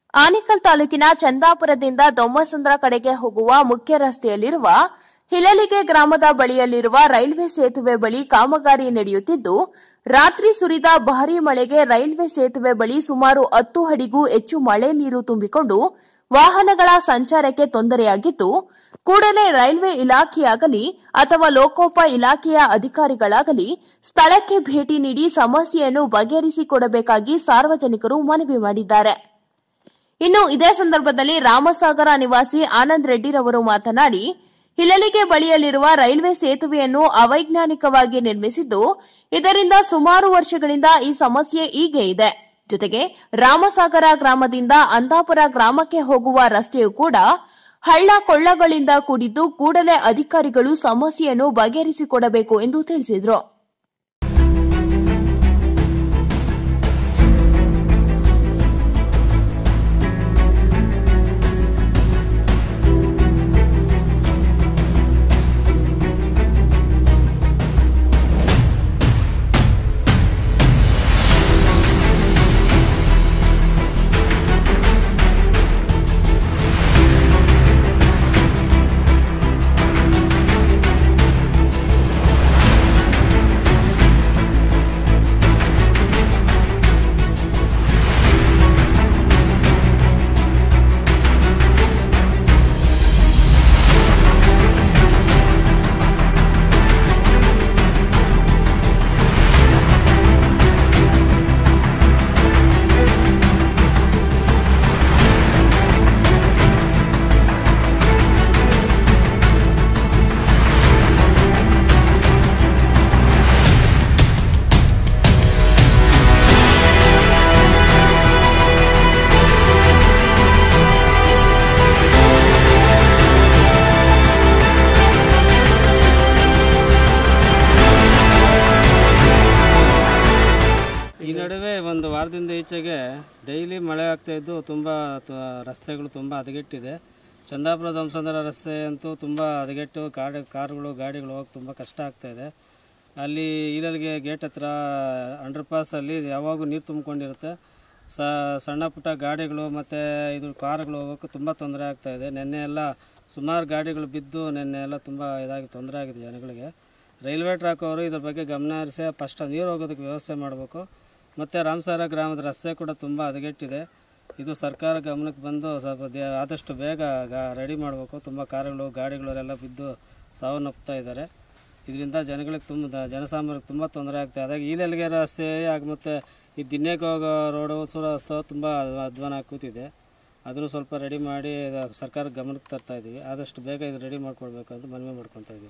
ಆನೇಕಲ್ ತಾಲೂಕಿನ ಚಂದಾಪುರದಿಂದ ದೊಮ್ಮಸಂದ್ರ ಕಡೆಗೆ ಹೋಗುವ ಮುಖ್ಯ ರಸ್ತೆಯಲ್ಲಿರುವ ಹಿಲಲಿಗೆ ಗ್ರಾಮದ ಬಳಿಯಲ್ಲಿರುವ ರೈಲ್ವೆ ಸೇತುವೆ ಬಳಿ ಕಾಮಗಾರಿ ನಡೆಯುತ್ತಿದ್ದು ರಾತ್ರಿ ಸುರಿದ ಭಾರೀ ಮಳೆಗೆ ರೈಲ್ವೆ ಸೇತುವೆ ಬಳಿ ಸುಮಾರು ಹತ್ತು ಅಡಿಗೂ ಹೆಚ್ಚು ಮಳೆ ನೀರು ತುಂಬಿಕೊಂಡು ವಾಹನಗಳ ಸಂಚಾರಕ್ಕೆ ತೊಂದರೆಯಾಗಿದ್ದು ಕೂಡಲೇ ರೈಲ್ವೆ ಇಲಾಖೆಯಾಗಲಿ ಅಥವಾ ಲೋಕೋಪ ಇಲಾಖೆಯ ಅಧಿಕಾರಿಗಳಾಗಲಿ ಸ್ಥಳಕ್ಕೆ ಭೇಟಿ ನೀಡಿ ಸಮಸ್ಯೆಯನ್ನು ಬಗೆಹರಿಸಿಕೊಡಬೇಕಾಗಿ ಸಾರ್ವಜನಿಕರು ಮನವಿ ಮಾಡಿದ್ದಾರೆ ಇನ್ನು ಇದೇ ಸಂದರ್ಭದಲ್ಲಿ ರಾಮಸಾಗರ ನಿವಾಸಿ ಆನಂದ್ ರೆಡ್ಡಿರವರು ಮಾತನಾಡಿ ಹಿಲಲಿಗೆ ಬಳಿಯಲ್ಲಿರುವ ರೈಲ್ವೆ ಸೇತುವೆಯನ್ನು ಅವೈಜ್ಞಾನಿಕವಾಗಿ ನಿರ್ಮಿಸಿದ್ದು ಇದರಿಂದ ಸುಮಾರು ವರ್ಷಗಳಿಂದ ಈ ಸಮಸ್ಯೆ ಹೀಗೆ ಇದೆ ಜೊತೆಗೆ ರಾಮಸಾಗರ ಗ್ರಾಮದಿಂದ ಅಂದಾಪುರ ಗ್ರಾಮಕ್ಕೆ ಹೋಗುವ ರಸ್ತೆಯೂ ಕೂಡ ಹಳ್ಳ ಕೊಳ್ಳಗಳಿಂದ ಕೂಡಿದ್ದು ಕೂಡಲೇ ಅಧಿಕಾರಿಗಳು ಸಮಸ್ಯೆಯನ್ನು ಬಗೆಹರಿಸಿಕೊಡಬೇಕು ಎಂದು ತಿಳಿಸಿದರು ಈ ನಡುವೆ ಒಂದು ವಾರದಿಂದ ಈಚೆಗೆ ಡೈಲಿ ಮಳೆ ಆಗ್ತಾ ಇದ್ದು ತುಂಬ ತ- ರಸ್ತೆಗಳು ತುಂಬ ಹದಗೆಟ್ಟಿದೆ ಚಂದಾಪುರ ದಂಸಂದ್ರ ರಸ್ತೆ ಅಂತೂ ತುಂಬ ಹದಗೆಟ್ಟು ಕಾಡ್ ಕಾರುಗಳು ಗಾಡಿಗಳು ಹೋಗಿ ತುಂಬ ಕಷ್ಟ ಆಗ್ತಾ ಇದೆ ಅಲ್ಲಿ ಈರಲ್ಗೆ ಗೇಟ್ ಹತ್ರ ಅಂಡರ್ ಪಾಸಲ್ಲಿ ಯಾವಾಗೂ ನೀರು ತುಂಬಿಕೊಂಡಿರುತ್ತೆ ಸ ಸಣ್ಣ ಪುಟ್ಟ ಗಾಡಿಗಳು ಮತ್ತು ಇದು ಕಾರುಗಳು ಹೋಗೋಕ್ಕೆ ತುಂಬ ತೊಂದರೆ ಆಗ್ತಾ ಇದೆ ನಿನ್ನೆ ಎಲ್ಲ ಸುಮಾರು ಗಾಡಿಗಳು ಬಿದ್ದು ನಿನ್ನೆ ಎಲ್ಲ ತುಂಬ ಇದಾಗಿ ತೊಂದರೆ ಆಗಿದೆ ಜನಗಳಿಗೆ ರೈಲ್ವೆ ಟ್ರ್ಯಾಕ್ ಅವರು ಇದ್ರ ಬಗ್ಗೆ ಗಮನ ಹರಿಸಿ ಫಸ್ಟ್ ನೀರು ಹೋಗೋದಕ್ಕೆ ವ್ಯವಸ್ಥೆ ಮಾಡಬೇಕು ಮತ್ತು ರಾಮಸಾರ ಗ್ರಾಮದ ರಸ್ತೆ ಕೂಡ ತುಂಬ ಹದಗೆಟ್ಟಿದೆ ಇದು ಸರ್ಕಾರ ಗಮನಕ್ಕೆ ಬಂದು ಸ್ವಲ್ಪ ದೇ- ಆದಷ್ಟು ಬೇಗ ರೆಡಿ ಮಾಡಬೇಕು ತುಂಬ ಕಾರುಗಳು ಗಾಡಿಗಳೆಲ್ಲ ಬಿದ್ದು ಸಾವನ್ನಪ್ತಾ ಇದ್ದಾರೆ ಇದರಿಂದ ಜನಗಳಿಗೆ ತುಂಬ ಜನಸಾಮಾನ್ಯರಿಗೆ ತುಂಬ ತೊಂದರೆ ಆಗ್ತದೆ ಅದಾಗಿ ಈಲೆಲ್ಗೆ ರಸ್ತೆ ಆಗ ಮತ್ತು ಈ ದಿನ್ನೇಗೆ ಹೋಗೋ ರೋಡು ಸುರ ರಸ್ತೆ ತುಂಬ ಅಧ್ವಾನ ಕೂತಿದೆ ಅದನ್ನು ಸ್ವಲ್ಪ ರೆಡಿ ಮಾಡಿ ಇದು ಸರ್ಕಾರ ಗಮನಕ್ಕೆ ತರ್ತಾ ಇದ್ದೀವಿ ಆದಷ್ಟು ಬೇಗ ಇದು ರೆಡಿ ಮಾಡ್ಕೊಡ್ಬೇಕು ಅಂತ ಮನವಿ ಮಾಡ್ಕೊತಾ ಇದ್ದೀವಿ